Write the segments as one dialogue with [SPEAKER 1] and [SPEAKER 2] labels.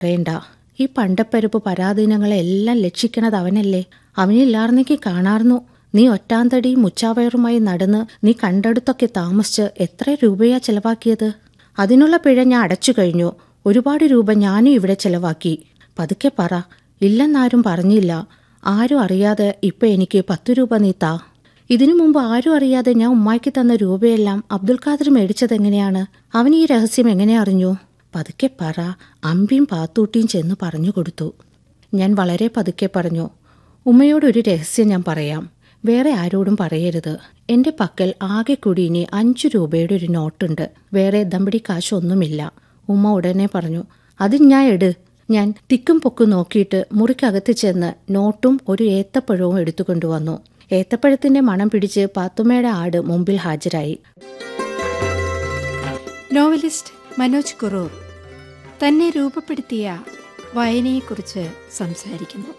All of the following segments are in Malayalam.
[SPEAKER 1] വേണ്ട ഈ പണ്ടപ്പരുപ്പ് പരാധീനങ്ങളെല്ലാം ലക്ഷിക്കണത് അവനല്ലേ അവനില്ലാർന്നെങ്കിൽ കാണാർന്നു നീ ഒറ്റാന്തടി മുച്ചാവയറുമായി നടന്ന് നീ കണ്ടടുത്തൊക്കെ താമസിച്ച് എത്ര രൂപയാ ചെലവാക്കിയത് അതിനുള്ള പിഴ ഞാൻ അടച്ചു കഴിഞ്ഞു ഒരുപാട് രൂപ ഞാനും ഇവിടെ ചെലവാക്കി പതുക്കെ പറ ഇല്ലെന്നാരും പറഞ്ഞില്ല ആരും അറിയാതെ ഇപ്പൊ എനിക്ക് പത്തു രൂപ നീ താ ഇതിനു മുമ്പ് ആരും അറിയാതെ ഞാൻ ഉമ്മായ്ക്ക് തന്ന രൂപയെല്ലാം അബ്ദുൽ ഖാദർ മേടിച്ചതെങ്ങനെയാണ് അവൻ ഈ രഹസ്യം എങ്ങനെ അറിഞ്ഞു പതുക്കെ പറ അമ്പിയും പാത്തൂട്ടിയും ചെന്ന് പറഞ്ഞു കൊടുത്തു ഞാൻ വളരെ പതുക്കെ പറഞ്ഞു ഉമ്മയോടൊരു രഹസ്യം ഞാൻ പറയാം വേറെ ആരോടും പറയരുത് എന്റെ പക്കൽ ആകെ കൂടി ഇനി അഞ്ചു രൂപയുടെ ഒരു നോട്ടുണ്ട് വേറെ ദമ്പടി കാശൊന്നുമില്ല ഉമ്മ ഉടനെ പറഞ്ഞു അത് ഞാൻ എട് ഞാൻ തിക്കും പൊക്കും നോക്കിയിട്ട് മുറിക്കകത്ത് ചെന്ന് നോട്ടും ഒരു ഏത്തപ്പഴവും എടുത്തുകൊണ്ടുവന്നു ഏത്തപ്പഴത്തിന്റെ മണം പിടിച്ച് പാത്തുമ്മയുടെ ആട് മുമ്പിൽ ഹാജരായി
[SPEAKER 2] നോവലിസ്റ്റ് മനോജ് കുറൂർ തന്നെ രൂപപ്പെടുത്തിയ വായനയെക്കുറിച്ച് സംസാരിക്കുന്നു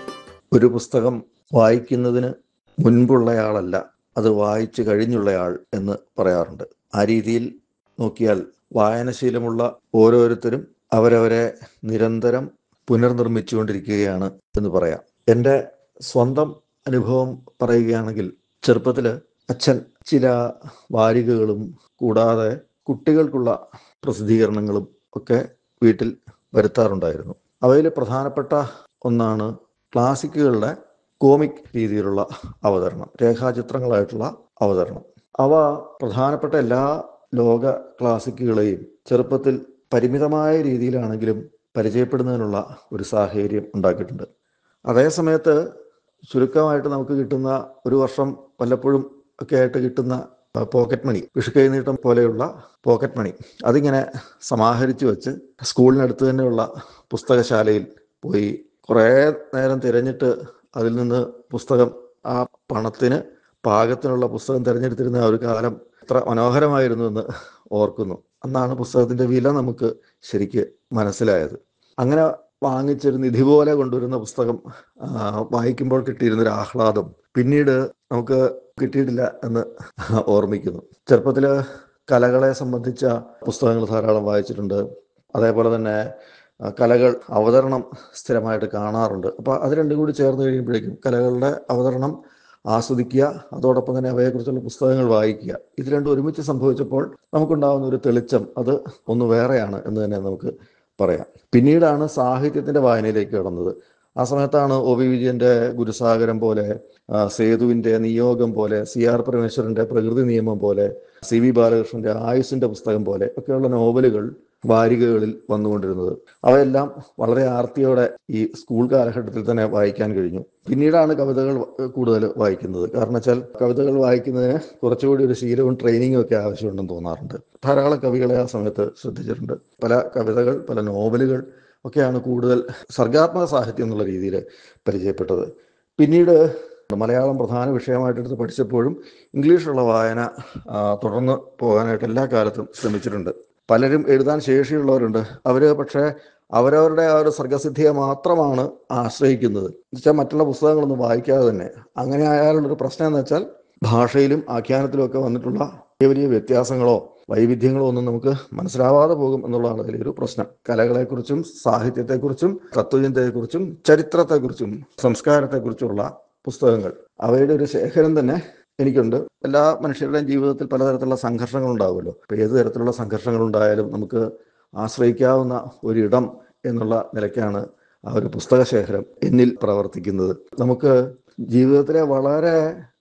[SPEAKER 3] ഒരു പുസ്തകം വായിക്കുന്നതിന് മുൻപുള്ളയാളല്ല അത് വായിച്ചു കഴിഞ്ഞുള്ളയാൾ എന്ന് പറയാറുണ്ട് ആ രീതിയിൽ നോക്കിയാൽ വായനശീലമുള്ള ഓരോരുത്തരും അവരവരെ നിരന്തരം പുനർനിർമ്മിച്ചുകൊണ്ടിരിക്കുകയാണ് എന്ന് പറയാം എൻ്റെ സ്വന്തം അനുഭവം പറയുകയാണെങ്കിൽ ചെറുപ്പത്തിൽ അച്ഛൻ ചില വാരികകളും കൂടാതെ കുട്ടികൾക്കുള്ള പ്രസിദ്ധീകരണങ്ങളും ഒക്കെ വീട്ടിൽ വരുത്താറുണ്ടായിരുന്നു അവയിൽ പ്രധാനപ്പെട്ട ഒന്നാണ് ക്ലാസിക്കുകളുടെ കോമിക് രീതിയിലുള്ള അവതരണം രേഖാചിത്രങ്ങളായിട്ടുള്ള അവതരണം അവ പ്രധാനപ്പെട്ട എല്ലാ ലോക ക്ലാസിക്കുകളെയും ചെറുപ്പത്തിൽ പരിമിതമായ രീതിയിലാണെങ്കിലും പരിചയപ്പെടുന്നതിനുള്ള ഒരു സാഹചര്യം ഉണ്ടാക്കിയിട്ടുണ്ട് അതേ സമയത്ത് ചുരുക്കമായിട്ട് നമുക്ക് കിട്ടുന്ന ഒരു വർഷം വല്ലപ്പോഴും ഒക്കെ ആയിട്ട് കിട്ടുന്ന പോക്കറ്റ് മണി വിഷുക്കൈനീട്ടം പോലെയുള്ള പോക്കറ്റ് മണി അതിങ്ങനെ സമാഹരിച്ചു വെച്ച് സ്കൂളിനടുത്ത് തന്നെയുള്ള പുസ്തകശാലയിൽ പോയി കുറേ നേരം തിരഞ്ഞിട്ട് അതിൽ നിന്ന് പുസ്തകം ആ പണത്തിന് പാകത്തിനുള്ള പുസ്തകം തിരഞ്ഞെടുത്തിരുന്ന ആ ഒരു കാലം എത്ര മനോഹരമായിരുന്നു എന്ന് ഓർക്കുന്നു അന്നാണ് പുസ്തകത്തിന്റെ വില നമുക്ക് ശരിക്ക് മനസ്സിലായത് അങ്ങനെ വാങ്ങിച്ചൊരു നിധി പോലെ കൊണ്ടുവരുന്ന പുസ്തകം വായിക്കുമ്പോൾ കിട്ടിയിരുന്നൊരു ആഹ്ലാദം പിന്നീട് നമുക്ക് കിട്ടിയിട്ടില്ല എന്ന് ഓർമ്മിക്കുന്നു ചെറുപ്പത്തിൽ കലകളെ സംബന്ധിച്ച പുസ്തകങ്ങൾ ധാരാളം വായിച്ചിട്ടുണ്ട് അതേപോലെ തന്നെ കലകൾ അവതരണം സ്ഥിരമായിട്ട് കാണാറുണ്ട് അപ്പോൾ അത് രണ്ടും കൂടി ചേർന്ന് കഴിയുമ്പോഴേക്കും കലകളുടെ അവതരണം ആസ്വദിക്കുക അതോടൊപ്പം തന്നെ അവയെക്കുറിച്ചുള്ള പുസ്തകങ്ങൾ വായിക്കുക ഇത് രണ്ടും ഒരുമിച്ച് സംഭവിച്ചപ്പോൾ നമുക്കുണ്ടാകുന്ന ഒരു തെളിച്ചം അത് ഒന്ന് വേറെയാണ് എന്ന് തന്നെ നമുക്ക് പറയാം പിന്നീടാണ് സാഹിത്യത്തിന്റെ വായനയിലേക്ക് കടന്നത് ആ സമയത്താണ് ഒ വി വിജയന്റെ ഗുരുസാഗരം പോലെ സേതുവിന്റെ നിയോഗം പോലെ സി ആർ പരമേശ്വരന്റെ പ്രകൃതി നിയമം പോലെ സി വി ബാലകൃഷ്ണന്റെ ആയുസിന്റെ പുസ്തകം പോലെ ഒക്കെയുള്ള നോവലുകൾ വാരികകളിൽ വന്നുകൊണ്ടിരുന്നത് അവയെല്ലാം വളരെ ആർത്തിയോടെ ഈ സ്കൂൾ കാലഘട്ടത്തിൽ തന്നെ വായിക്കാൻ കഴിഞ്ഞു പിന്നീടാണ് കവിതകൾ കൂടുതൽ വായിക്കുന്നത് കാരണം വെച്ചാൽ കവിതകൾ വായിക്കുന്നതിന് കുറച്ചുകൂടി ഒരു ശീലവും ട്രെയിനിങ്ങും ഒക്കെ ആവശ്യമുണ്ടെന്ന് തോന്നാറുണ്ട് ധാരാളം കവികളെ ആ സമയത്ത് ശ്രദ്ധിച്ചിട്ടുണ്ട് പല കവിതകൾ പല നോവലുകൾ ഒക്കെയാണ് കൂടുതൽ സർഗാത്മക സാഹിത്യം എന്നുള്ള രീതിയിൽ പരിചയപ്പെട്ടത് പിന്നീട് മലയാളം പ്രധാന വിഷയമായിട്ടെടുത്ത് പഠിച്ചപ്പോഴും ഇംഗ്ലീഷിലുള്ള വായന തുടർന്ന് പോകാനായിട്ട് എല്ലാ കാലത്തും ശ്രമിച്ചിട്ടുണ്ട് പലരും എഴുതാൻ ശേഷിയുള്ളവരുണ്ട് അവര് പക്ഷേ അവരവരുടെ ആ ഒരു സർഗസിദ്ധിയെ മാത്രമാണ് ആശ്രയിക്കുന്നത് എന്നുവെച്ചാൽ മറ്റുള്ള പുസ്തകങ്ങളൊന്നും വായിക്കാതെ തന്നെ അങ്ങനെ ആയാലുള്ളൊരു പ്രശ്നം എന്ന് വെച്ചാൽ ഭാഷയിലും ആഖ്യാനത്തിലും ഒക്കെ വന്നിട്ടുള്ള വലിയ വലിയ വ്യത്യാസങ്ങളോ വൈവിധ്യങ്ങളോ ഒന്നും നമുക്ക് മനസ്സിലാവാതെ പോകും എന്നുള്ളതാണ് അതിലൊരു പ്രശ്നം കലകളെക്കുറിച്ചും സാഹിത്യത്തെക്കുറിച്ചും തത്വചിന്തയെക്കുറിച്ചും ചരിത്രത്തെക്കുറിച്ചും സംസ്കാരത്തെക്കുറിച്ചുള്ള പുസ്തകങ്ങൾ അവയുടെ ഒരു ശേഖരം തന്നെ എനിക്കുണ്ട് എല്ലാ മനുഷ്യരുടെയും ജീവിതത്തിൽ പലതരത്തിലുള്ള സംഘർഷങ്ങൾ ഉണ്ടാവുമല്ലോ അപ്പോൾ ഏത് തരത്തിലുള്ള സംഘർഷങ്ങൾ ഉണ്ടായാലും നമുക്ക് ആശ്രയിക്കാവുന്ന ഒരിടം എന്നുള്ള നിലയ്ക്കാണ് ആ ഒരു പുസ്തക ശേഖരം എന്നിൽ പ്രവർത്തിക്കുന്നത് നമുക്ക് ജീവിതത്തിലെ വളരെ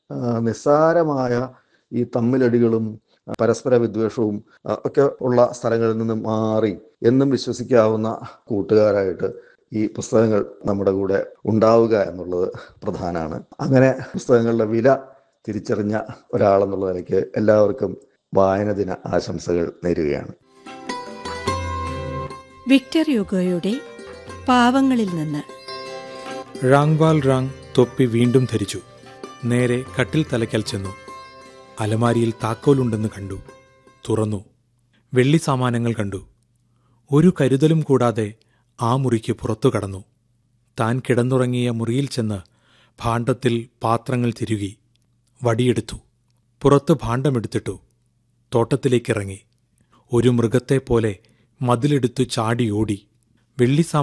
[SPEAKER 3] നിസ്സാരമായ ഈ തമ്മിലടികളും പരസ്പര വിദ്വേഷവും ഒക്കെ ഉള്ള സ്ഥലങ്ങളിൽ നിന്ന് മാറി എന്നും വിശ്വസിക്കാവുന്ന കൂട്ടുകാരായിട്ട് ഈ പുസ്തകങ്ങൾ നമ്മുടെ കൂടെ ഉണ്ടാവുക എന്നുള്ളത് പ്രധാനമാണ് അങ്ങനെ പുസ്തകങ്ങളുടെ വില തിരിച്ചറിഞ്ഞ ഒരാളെന്നുള്ള നിലയ്ക്ക് എല്ലാവർക്കും വായന ദിന ആശംസകൾ നേരുകയാണ്
[SPEAKER 2] വിക്ടർ യുഗോയുടെ പാവങ്ങളിൽ നിന്ന്
[SPEAKER 4] റാങ്വാൽ റാങ് തൊപ്പി വീണ്ടും ധരിച്ചു നേരെ കട്ടിൽ തലയ്ക്കൽ ചെന്നു അലമാരിയിൽ താക്കോലുണ്ടെന്ന് കണ്ടു തുറന്നു വെള്ളി സാമാനങ്ങൾ കണ്ടു ഒരു കരുതലും കൂടാതെ ആ മുറിക്ക് പുറത്തു കടന്നു താൻ കിടന്നുറങ്ങിയ മുറിയിൽ ചെന്ന് ഭാണ്ഡത്തിൽ പാത്രങ്ങൾ തിരുകി വടിയെടുത്തു പുറത്ത് ഭാണ്ഡമെടുത്തിട്ടു തോട്ടത്തിലേക്കിറങ്ങി ഒരു മൃഗത്തെപ്പോലെ മതിലെടുത്തു ചാടി ഓടി വെള്ളി